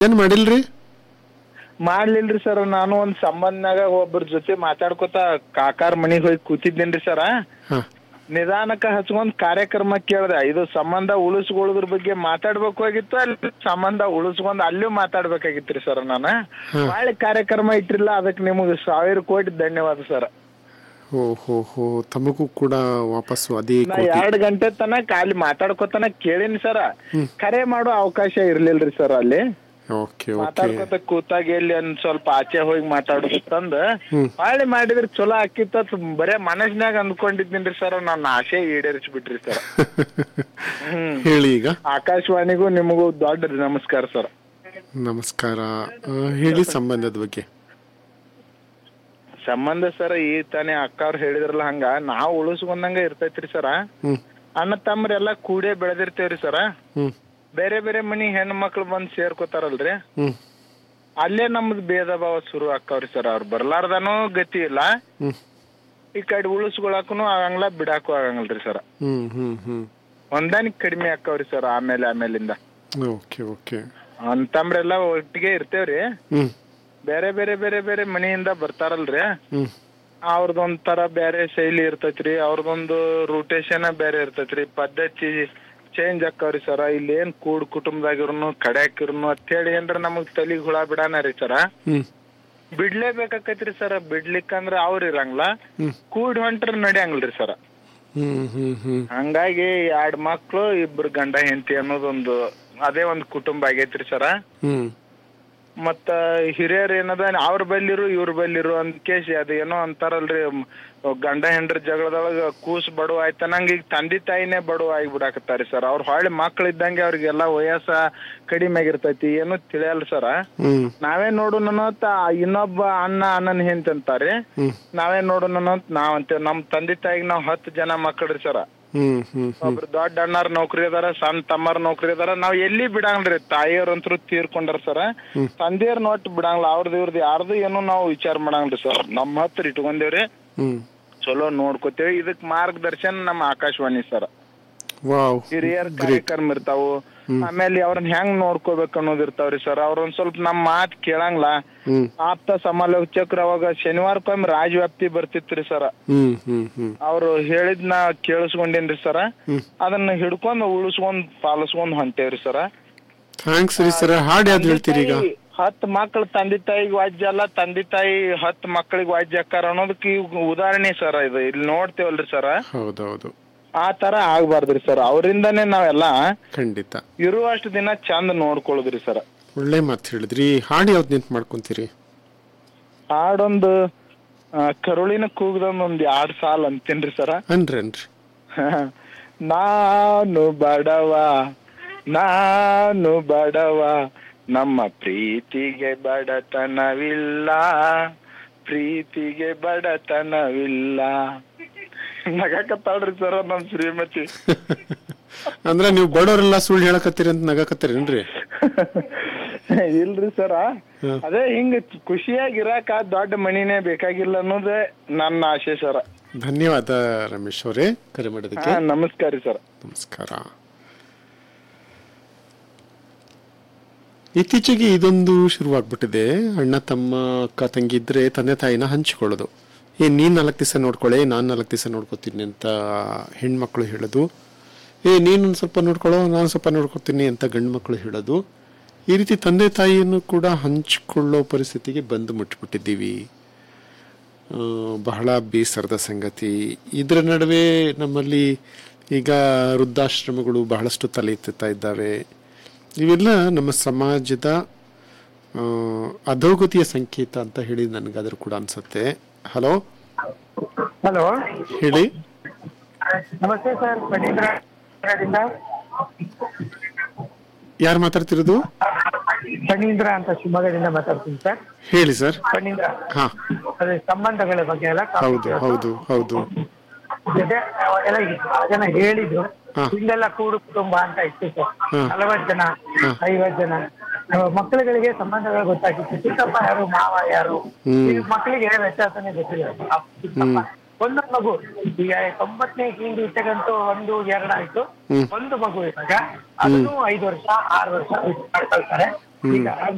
ಏನ್ ಮಾಡಿಲ್ರಿ ಮಾಡ್ಲಿಲ್ರಿ ಸರ್ ನಾನು ಒಂದ್ ಸಂಬಂಧನಾಗ ಒಬ್ಬರ ಜೊತೆ ಮಾತಾಡ್ಕೊತ ಕಾಕಾರ್ ಮನಿಗ್ ಹೋಗಿ ಕೂತಿದ್ದೇನ್ರಿ ಸರ ಹಾ ನಿಧಾನಕ್ಕ ಹಚ್ಕೊಂಡ್ ಕಾರ್ಯಕ್ರಮ ಕೇಳ್ದೆ ಇದು ಸಂಬಂಧ ಉಳಿಸ್ಕೊಳ್ಳೋದ್ರ ಬಗ್ಗೆ ಮಾತಾಡ್ಬೇಕು ಆಗಿತ್ತು ಅಲ್ಲಿ ಸಂಬಂಧ ಉಳಿಸ್ಕೊಂಡ್ ಅಲ್ಲೂ ಮಾತಾಡ್ಬೇಕಾಗಿತ್ರಿ ಸರ್ ನಾನು ಹಾ. ಒಳ್ಳೆ ಕಾರ್ಯಕ್ರಮ ಇಟ್ಟಿರಲ್ಲ ಅದಕ್ಕೆ ನಿಮಗೆ ಸಾವಿರ ಕೋಟಿ ಧನ್ಯವಾದ ಸರ್ ಓ ಹೋ ಹೋ ತಮಗೂ ಕೂಡ ವಾಪಸ್ಸು ಅದೇ ನಾ ಕೋಟಿ ಎರಡ್ ಗಂಟೆ ತನಕ ಅಲ್ಲಿ ಮಾತಾಡ್ಕೊತನ ಕೇಳಿನಿ ಸರ ಕರೆ ಮಾಡೋ ಅವಕಾಶ ಇರ್ಲಿಲ್ರಿ ಸರ್ ಅಲ್ಲಿ ಓಕೆ ಓಕೆ ಮಾತಾಡ್ಕೊತ ಕೂತಾಗ ಎಲ್ಲಿ ಒಂದ್ ಸ್ವಲ್ಪ ಆಚೆ ಹೋಗಿ ಮಾತಾಡೋದಂದ ಹ್ಮ್. ಹೊಳ್ಳಿ ಮಾಡಿದ್ರ ಚಲೋ ಆಕಿತ್ತ ಬರೇ ಮನಸ್ನ್ಯಾಗ ಅಂದ್ಕೊಂಡಿದ್ದೀನ್ರಿ ಸರ್ ನನ್ನ ಆಸೆ ಈಡೇರಿಸ್ಬಿಟ್ರಿ ಸರ್ ಹ್ಮ್ ಹೇಳಿ ಈಗ ಆಕಾಶವಾಣಿಗೂ ನಿಮಗೂ ದೊಡ್ಡ ನಮಸ್ಕಾರ ಸರ್ ನಮಸ್ಕಾರ ಆ, ಹೇಳಿ ಸಂಬಂಧದ ಬಗ್ಗೆ ಸಂಬಂಧ ಸರ್ ಈ ತಾನೇ ಅಕ್ಕ ಅವ್ರು ಹೇಳಿದ್ರಲ್ಲ ಹಂಗ ನಾವ್ ಉಳಿಸ್ಕೊಂಡಂಗ ಇರ್ತೈತ್ರಿ ಸರ ಹ್ಮ್ ಅಣ್ಣ ತಮ್ಮರೆಲ್ಲ ಕೂಡೇ ಬೆಳೆದಿರ್ತೇವ್ರಿ ಸರ ಹ್ಮ್ ಬೇರೆ ಬೇರೆ ಮನಿ ಹೆಣ್ಣು ಮಕ್ಳು ಬಂದ್ ಸೇರ್ಕೋತಾರಲ್ರಿ ಹ್ಮ್ ಅಲ್ಲೇ ನಮ್ದು ಭೇದ ಭಾವ ಶುರು ಆಕ್ಕವ್ರಿ ಸರ್ ಅವ್ರು ಬರ್ಲಾರ್ದನೂ ಗತಿ ಇಲ್ಲ ಹ್ಮ್ ಈ ಕಡೆ ಉಳಿಸ್ಕೊಳಕನು ಆಗಂಗಿಲ್ಲ ಬಿಡಾಕು ಆಗಂಗಿಲ್ರಿ ಸರ್ ಹ್ಮ್ ಹ್ಮ್ ಹ್ಮ್ ಹೊಂದಾಣಿಕೆ ಕಡಿಮೆ ಆಕ್ಕವ್ರಿ ಸರ್ ಆಮೇಲೆ ಆಮೇಲಿಂದ ಓಕೆ ಓಕೆ ಅಂತಂಬ್ರೆಲ್ಲ ಒಟ್ಟಿಗೆ ಇರ್ತೇವ್ರಿ ಹ್ಮ್ ಬೇರೆ ಬೇರೆ ಬೇರೆ ಬೇರೆ ಮನೆಯಿಂದ ಬರ್ತಾರಲ್ರಿ ಹ್ಮ್ ಅವ್ರದೊಂಥರ ಬೇರೆ ಶೈಲಿ ಇರ್ತೈತ್ರಿ ಅವ್ರದೊಂದು ರೂಟೇಷನ್ ಬೇರೆ ಇರ್ತೈತ್ರಿ ಪದ್ಧತಿ ಚೇಂಜ್ ಆಕ್ಕವ್ರಿ ಸರ ಇಲ್ಲಿ ಏನ್ ಕೂಡ್ ಕುಟುಂಬದಾಗಿರ್ನು ಕಡ್ಯಾಕಿರ್ನು ಅಂತೇಳಿ ಏನ್ರ ನಮಗ್ ತಲಿಗ್ ಹುಳ ಬಿಡಾನ ರೀ ಸರ ಹ್ಮ್ ಬಿಡ್ಲೇಬೇಕಾಕೈತ್ರಿ ಸರ್ ಬಿಡ್ಲಿಕ್ಕಂದ್ರ ಅವ್ರ ಇರಂಗಿಲ್ಲ ಹ್ಮ್ ಕೂಡ್ ಹೊಂಟ್ರ ನಡಿಯಂಗಿಲ್ರಿ ಸರ್ ಹ್ಮ್ ಹ್ಮ್ ಹ್ಮ್ ಹಂಗಾಗಿ ಎರಡ್ ಮಕ್ಳು ಇಬ್ರು ಗಂಡ ಹೆಂಡತಿ ಅನ್ನೋದೊಂದು ಅದೇ ಒಂದ್ ಕುಟುಂಬ ಆಗೈತ್ರಿ ಸರ ಹ್ಮ್ ಮತ್ತ ಹಿರಿಯರ್ ಏನದ ಅವ್ರ ಬಲ್ಲಿರು ಇವ್ರ ಬಲ್ಲಿರು ಅಂತ ಕೇಸಿ ಅದ ಏನೋ ಅಂತಾರಲ್ರಿ ಮ್, ಗಂಡ ಹೆಂಡ್ರ ಜಗಳದೊಳಗ ಕೂಸ್ ಬಡವ ಆಯ್ತ ನಂಗೆ ಈಗ ತಂದೆ ತಾಯಿನೇ ಬಡವ ಆಗಿಬಿಡಾಕತ್ತಾರಿ ಸರ್ ಅವ್ರ ಹೊಳ್ಳಿ ಮಕ್ಳು ಇದ್ದಂಗೆ ಅವ್ರಿಗೆಲ್ಲ ವಯಸ್ಸ ಕಡಿಮೆ ಆಗಿರ್ತೈತಿ ಏನು ತಿಳಿಯಲ್ಲ ಸರ ಹ್ಮ್ ನಾವೇ ನೋಡು ಅನ್ನೋತ್ ಇನ್ನೊಬ್ಬ ಅಣ್ಣ ಅಣ್ಣನ ಹೆಂತ ಅಂತಾರಿ ಹ್ಮ್ ನಾವೇ ನೋಡು ಅನ್ನೋತ್ ನಾವ್ ಅಂತೇವ್ ನಮ್ ತಂದೆ ತಾಯಿಗೆ ನಾವ್ ಹತ್ತು ಜನ ಮಕ್ಕಳ್ರಿ ಸರ ಹ್ಮ್ ಹ್ಮ್ ಹ್ಮ್ ಒಬ್ರು ದೊಡ್ಡ ಅಣ್ಣಾರ್ ನೌಕರಿ ಅದಾರ ಸಣ್ಣ ತಮ್ಮರ್ ನೌಕರಿ ಅದಾರ ನಾವ್ ಎಲ್ಲಿ ಬಿಡಂಗ್ರಿ ತಾಯಿಯವ್ರಂತ್ರು ತೀರ್ಕೊಂಡಾರ ಸರ ತಂದೆಯವ್ರ ನೋಟ್ ಬಿಡಂಗಿಲ್ಲ ಅವ್ರದ್ದು ಇವ್ರದ್ದು ಯಾರ್ದು ಏನು ನಾವು ವಿಚಾರ ಮಾಡಂಗ್ರಿ ಸರ್ ನಮ್ಮ ಹತ್ರ ಇಟ್ಕೊಂಡೇವ್ರಿ ಹ್ಮ್ ಚಲೋ ನೋಡ್ಕೋತೇವಿ ಇದಕ್ ಮಾರ್ಗದರ್ಶನ ನಮ್ಮ ಆಕಾಶವಾಣಿ ಸರ್ ವಾವ್ ಹಿರಿಯರ್ ಕಾರ್ಯಕ್ರಮ ಇರ್ತಾವು ಆಮೇಲೆ ಅವ್ರನ್ನ ಹೆಂಗ್ ನೋಡ್ಕೋಬೇಕು ಅನ್ನೋದ್ ಇರ್ತಾವ್ರಿ ಸರ್ ಅವ್ರೊಂದ್ ಸ್ವಲ್ಪ ನಮ್ ಮಾತ್ ಕೇಳಂಗಿಲ್ಲ ಹ್ಮ್ ಆಪ್ತ ಸಮಾಲೋಚಕರು ಅವಾಗ ಶನಿವಾರಕ್ಕೊಮ್ಮೆ ರಾಜವ್ಯಾಪ್ತಿ ಬರ್ತಿತ್ರಿ ಸರ್ ಹ್ಮ್ ಹ್ಮ್ ಹ್ಮ್ ಅವ್ರು ಹೇಳಿದ್ನ ಕೇಳಿಸ್ಕೊಂಡೇನ್ರಿ ಸರ ಹ್ಮ್. ಅದನ್ನ ಹಿಡ್ಕೊಂಡ್ ಉಳಿಸ್ಕೊಂಡ್ ಪಾಲಿಸ್ಕೊಂಡ್ ಹೊಂಟೇವ್ರಿ ಸರ ಥ್ಯಾಂಕ್ಸ್ ರೀ ಸರ್ ಹಾಡು ಯಾವ್ದು ಹೇಳ್ತೀರಿ ಈಗ ಹತ್ತು ಮಕ್ಳು ತಂದೆ ತಾಯಿಗೆ ವಾಜ್ಯ ಅಲ್ಲ ತಂದೆ ತಾಯಿ ಹತ್ತು ಮಕ್ಕಳಿಗೆ ವಾಜ್ಯ ಅಕ್ಕಾರ ಅನ್ನೋದಕ್ಕೆ ಈಗ ಉದಾಹರಣೆ ಸರ್ ಇದು ಇಲ್ಲಿ ನೋಡ್ತೇವಲ್ರಿ ಸರ್ ಹೌದೌದು ಆ ತರ ಆಗ್ಬಾರ್ದ್ರಿ ಸರ್ ಅವರಿಂದನೇ ನಾವೆಲ್ಲ ಖಂಡಿತ ಇರುವಷ್ಟು ದಿನ ಚಂದ ನೋಡ್ಕೊಳ್ಳೋದ್ರಿ ಸರ್ ಒಳ್ಳೆ ಮಾತು ಹೇಳಿದ್ರಿ ಹಾಡು ಯಾವ್ದು ನಿಂತು ಮಾಡ್ಕೊಂತೀರಿ ಹಾಡೊಂದು ಆ, ಕರುಳಿನ ಕೂಗ್ದೊಂದ್ ಒಂದ್ ಎರಡ್ ಸಾಲ್ ಅಂತೇನ್ರಿ ಸರ ಅನ್ರಿ ಅನ್ರಿ ನಾನು ಬಡವ ನಾನು ಬಡವ ನಮ್ಮ ಪ್ರೀತಿಗೆ ಬಡತನವಿಲ್ಲ ಪ್ರೀತಿಗೆ ಬಡತನವಿಲ್ಲ ನಗಾಕತ್ತಾಳ್ರಿ ಸರ್ ನಮ್ ಶ್ರೀಮತಿ ಅಂದ್ರೆ ನೀವು ಬಡವರೆಲ್ಲ ಸುಳ್ಳು ಹೇಳಕತ್ತೀರಿ ಅಂತ ನಗಾಕತ್ತೀರೇನ್ರಿ ಇಲ್ರಿ ಸರ ಹ್ಮ್. ಅದೇ ಹಿಂಗ ಖುಷಿಯಾಗಿರಾಕ ದೊಡ್ಡ ಮನಿನೇ ಬೇಕಾಗಿಲ್ಲ ಅನ್ನೋದೇ ನನ್ನ ಆಶೆ ಸರ ಧನ್ಯವಾದ ರಮೇಶ್ ಅವರೇ ಕರೆ ಮಾಡೋದಕ್ಕೆ ಹಾ ನಮಸ್ಕಾರ ರೀ ಸರ್ ನಮಸ್ಕಾರ ಇತ್ತೀಚೆಗೆ ಇದೊಂದು ಶುರುವಾಗ್ಬಿಟ್ಟಿದೆ ಅಣ್ಣ ತಮ್ಮ ಅಕ್ಕ ತಂಗಿ ಇದ್ರೆ ತಂದೆ ತಾಯಿನ ಹಂಚಿಕೊಳ್ಳೋದು ಏ ನೀನ್ ನಾಲ್ಕು ದಿವಸ ನೋಡ್ಕೊಳ್ಳೆ ನಾನು ನಾಲ್ಕು ದಿವಸ ನೋಡ್ಕೋತೀನಿ ಅಂತ ಹೆಣ್ಮಕ್ಳು ಹೇಳೋದು ಏ ನೀನು ಒಂದ್ ಸ್ವಲ್ಪ ನೋಡ್ಕೊಳ್ಳೋ ನಾನು ಸ್ವಲ್ಪ ನೋಡ್ಕೊತೀನಿ ಅಂತ ಗಂಡು ಮಕ್ಕಳು ಹೇಳೋದು ಈ ರೀತಿ ತಂದೆ ತಾಯಿಯನ್ನು ಕೂಡ ಹಂಚಿಕೊಳ್ಳೋ ಪರಿಸ್ಥಿತಿಗೆ ಬಂದು ಮುಟ್ಬಿಟ್ಟಿದ್ದೀವಿ ಆ, ಬಹಳ ಬೇಸರದ ಸಂಗತಿ ಇದರ ನಡುವೆ ನಮ್ಮಲ್ಲಿ ಈಗ ವೃದ್ಧಾಶ್ರಮಗಳು ಬಹಳಷ್ಟು ತಲೆ ಎತ್ತುತ್ತಾ ಇದ್ದಾವೆ ಇವೆಲ್ಲ ನಮ್ಮ ಸಮಾಜದ ಆ, ಅಧೋಗತಿಯ ಸಂಕೇತ ಅಂತ ಹೇಳಿ ನನಗಾದ್ರೂ ಕೂಡ ಅನ್ಸುತ್ತೆ ಹಲೋ ಹಲೋ ಹೇಳಿ ನಮಸ್ತೆ ಸರ್ ಫಣೀಂದ್ರದಿಂದ ಯಾರು ಮಾತಾಡ್ತಿರೋದು ಫಣೀಂದ್ರ ಅಂತ ಶಿವಮೊಗ್ಗದಿಂದ ಮಾತಾಡ್ತೀನಿ ಸರ್ ಹೇಳಿ ಸರ್ ಫಣೀಂದ್ರ ಹಾ ಅದೇ ಸಂಬಂಧಗಳ ಬಗ್ಗೆ ಎಲ್ಲ ಹೌದು ಹೌದು ಹೌದು ಜೊತೆ ಎಲ್ಲ ಜನ ಹೇಳಿದ್ರು ಹಾ. ಹಿಂದೆಲ್ಲ ಕೂಡು ಕುಟುಂಬ ಅಂತ ಇತ್ತು ಸರ್ ಹಾ. ನಲವತ್ತು ಜನ ಹಾ. ಐವತ್ತು ಜನ ಆ, ಮಕ್ಕಳುಗಳಿಗೆ ಸಂಬಂಧಗಳು ಗೊತ್ತಾಗಿತ್ತು ಚಿಕ್ಕಪ್ಪ ಯಾರು ಮಾವ ಯಾರು ಹ್ಮ್. ಈಗ ಮಕ್ಕಳಿಗೆ ವ್ಯತ್ಯಾಸನೇ ಗೊತ್ತಿಲ್ಲ ಆ ಚಿಕ್ಕಪ್ಪ ಒಂದೊಂದು ಮಗು ಈಗ ತೊಂಬತ್ತನೇ ಹಿಂದಿ ಇಟ್ಟಗಂತೂ ಒಂದು ಎರಡು ಆಯ್ತು ಹ್ಮ್. ಒಂದು ಮಗು ಇದ್ದಾಗ ಅದನ್ನು ಐದು ವರ್ಷ ಆರು ವರ್ಷ ಮಾಡ್ಕೊಳ್ತಾರೆ ಈಗ